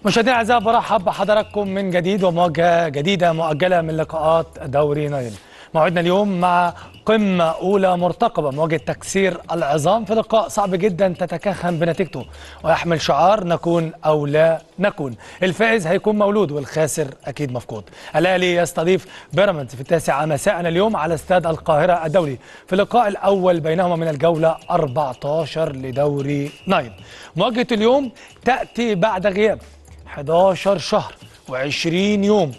مشاهدينا الاعزاء برحب بحضراتكم من جديد ومواجهه جديده مؤجله من لقاءات دوري نايل. موعدنا اليوم مع قمه اولى مرتقبه مواجهه تكسير العظام في لقاء صعب جدا تتكهن بنتيجته ويحمل شعار نكون او لا نكون. الفائز هيكون مولود والخاسر اكيد مفقود. الاهلي يستضيف بيراميدز في التاسعه مساء اليوم على استاد القاهره الدولي في اللقاء الاول بينهما من الجوله 14 لدوري نايل. مواجهه اليوم تاتي بعد غياب 11 شهر و20 يوم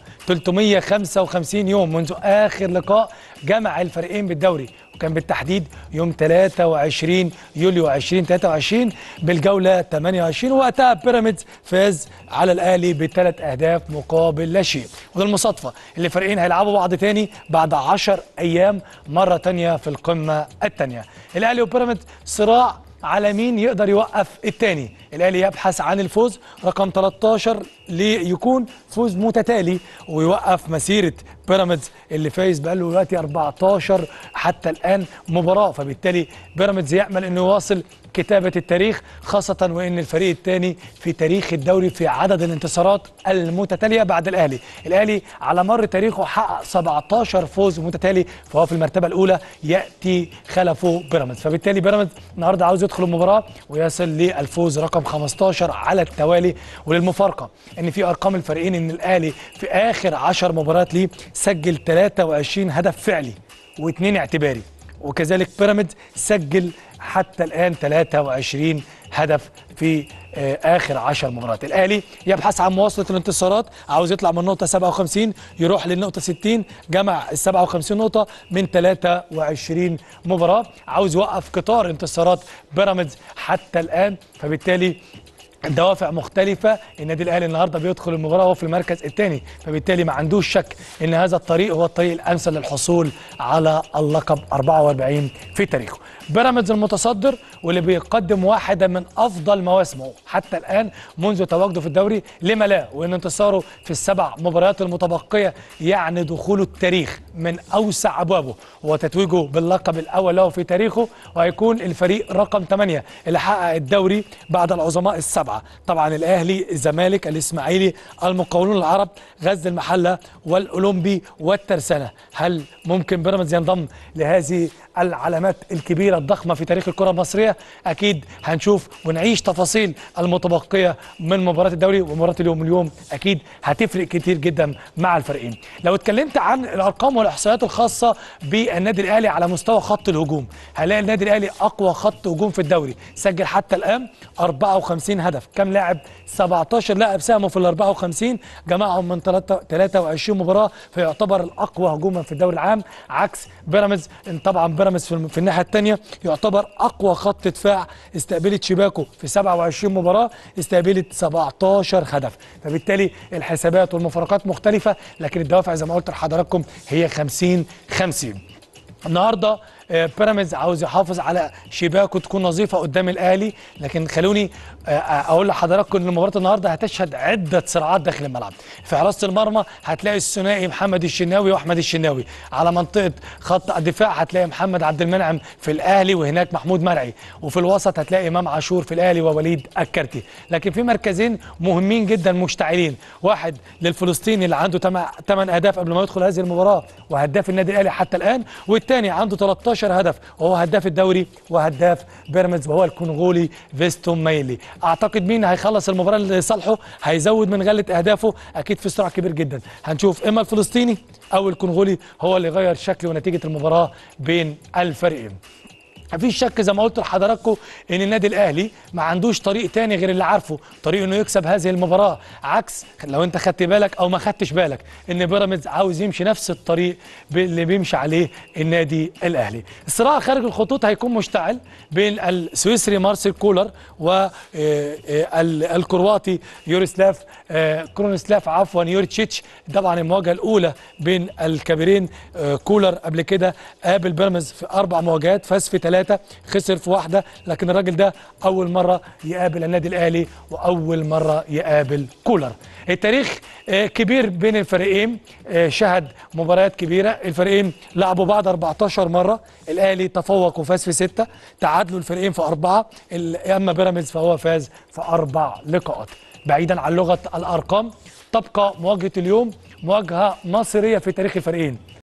355 يوم منذ آخر لقاء جمع الفريقين بالدوري وكان بالتحديد يوم 23 يوليو 2023 بالجولة 28 وقتها بيراميدز فاز على الأهلي بثلاث أهداف مقابل لا شيء وده المصادفة اللي الفريقين هيلعبوا بعض تاني بعد 10 أيام مرة تانية في القمة التانية الأهلي وبيراميدز صراع على مين يقدر يوقف التاني الاهلي يبحث عن الفوز رقم 13 ليكون فوز متتالي ويوقف مسيره بيراميدز اللي فايز بقاله دلوقتي 14 حتى الان مباراه فبالتالي بيراميدز يامل انه يواصل كتابه التاريخ خاصه وان الفريق الثاني في تاريخ الدوري في عدد الانتصارات المتتاليه بعد الاهلي الاهلي على مر تاريخه حقق 17 فوز متتالي فهو في المرتبه الاولى ياتي خلفه بيراميدز فبالتالي بيراميدز النهارده عاوز يدخل المباراه ويصل للفوز رقم 15 على التوالي وللمفارقه ان في ارقام الفريقين ان الاهلي في اخر 10 مباريات ليه سجل 23 هدف فعلي واثنين اعتباري وكذلك بيراميدز سجل حتى الان 23 هدف في اخر 10 مباريات الاهلي يبحث عن مواصله الانتصارات عاوز يطلع من النقطه 57 يروح للنقطه 60 جمع ال 57 نقطه من 23 مباراه عاوز يوقف قطار انتصارات بيراميدز حتى الان فبالتالي دوافع مختلفة النادي الأهلي النهاردة بيدخل المباراة وهو في المركز الثاني فبالتالي ما عندوش شك إن هذا الطريق هو الطريق الأمثل للحصول على اللقب 44 في تاريخه بيراميدز المتصدر واللي بيقدم واحدة من أفضل مواسمه حتى الآن منذ تواجده في الدوري لما لا وإن انتصاره في السبع مباريات المتبقية يعني دخوله التاريخ من أوسع أبوابه وتتويجه باللقب الأول له في تاريخه وهيكون الفريق رقم 8 اللي حقق الدوري بعد العظماء السبعة طبعا الأهلي الزمالك الإسماعيلي المقاولون العرب غزل المحلة والأولمبي والترسانة هل ممكن بيراميدز ينضم لهذه العلامات الكبيرة الضخمة في تاريخ الكرة المصرية أكيد هنشوف ونعيش تفاصيل المتبقية من مباراة الدوري ومباراة اليوم اليوم أكيد هتفرق كتير جدا مع الفريقين لو اتكلمت عن الأرقام والإحصائيات الخاصة بالنادي الأهلي على مستوى خط الهجوم هلاقي النادي الأهلي أقوى خط هجوم في الدوري سجل حتى الآن 54 هدف كم لاعب 17 لاعب ساهموا في ال 54 جمعهم من 23 مباراة فيعتبر الأقوى هجوما في الدوري العام عكس بيراميدز طبعا بيراميدز في, في الناحيه الثانيه يعتبر اقوى خط دفاع استقبلت شباكه في 27 مباراه استقبلت 17 هدف فبالتالي الحسابات والمفارقات مختلفه لكن الدوافع زي ما قلت لحضراتكم هي 50 50 النهارده بيراميدز عاوز يحافظ على شباكه تكون نظيفه قدام الاهلي لكن خلوني اقول لحضراتكم ان مباراه النهارده هتشهد عده صراعات داخل الملعب في حراسه المرمى هتلاقي الثنائي محمد الشناوي واحمد الشناوي على منطقه خط الدفاع هتلاقي محمد عبد المنعم في الاهلي وهناك محمود مرعي وفي الوسط هتلاقي امام عاشور في الاهلي ووليد الكرتي لكن في مركزين مهمين جدا مشتعلين واحد للفلسطيني اللي عنده 8 اهداف قبل ما يدخل هذه المباراه وهداف النادي الاهلي حتى الان والثاني عنده 13 هدف وهو هداف الدوري وهداف بيراميدز وهو الكونغولي فيستون مايلي اعتقد مين هيخلص المباراه لصالحه هيزود من غله اهدافه اكيد في صراع كبير جدا هنشوف اما الفلسطيني او الكونغولي هو اللي غير شكل ونتيجه المباراه بين الفريقين مفيش شك زي ما قلت لحضراتكم ان النادي الاهلي ما عندوش طريق تاني غير اللي عارفه طريق انه يكسب هذه المباراه عكس لو انت خدت بالك او ما خدتش بالك ان بيراميدز عاوز يمشي نفس الطريق اللي بيمشي عليه النادي الاهلي الصراع خارج الخطوط هيكون مشتعل بين السويسري مارسيل كولر والكرواتي يوريسلاف كرونسلاف عفوا يوريتشيتش طبعا المواجهه الاولى بين الكبيرين كولر قبل كده قابل بيراميدز في اربع مواجهات فاز في ثلاثه ثلاثة خسر في واحدة لكن الراجل ده أول مرة يقابل النادي الأهلي وأول مرة يقابل كولر التاريخ كبير بين الفريقين شهد مباريات كبيرة الفريقين لعبوا بعض 14 مرة الأهلي تفوق وفاز في ستة تعادلوا الفريقين في أربعة أما بيراميدز فهو فاز في أربع لقاءات بعيدا عن لغه الارقام تبقى مواجهه اليوم مواجهه مصيريه في تاريخ الفريقين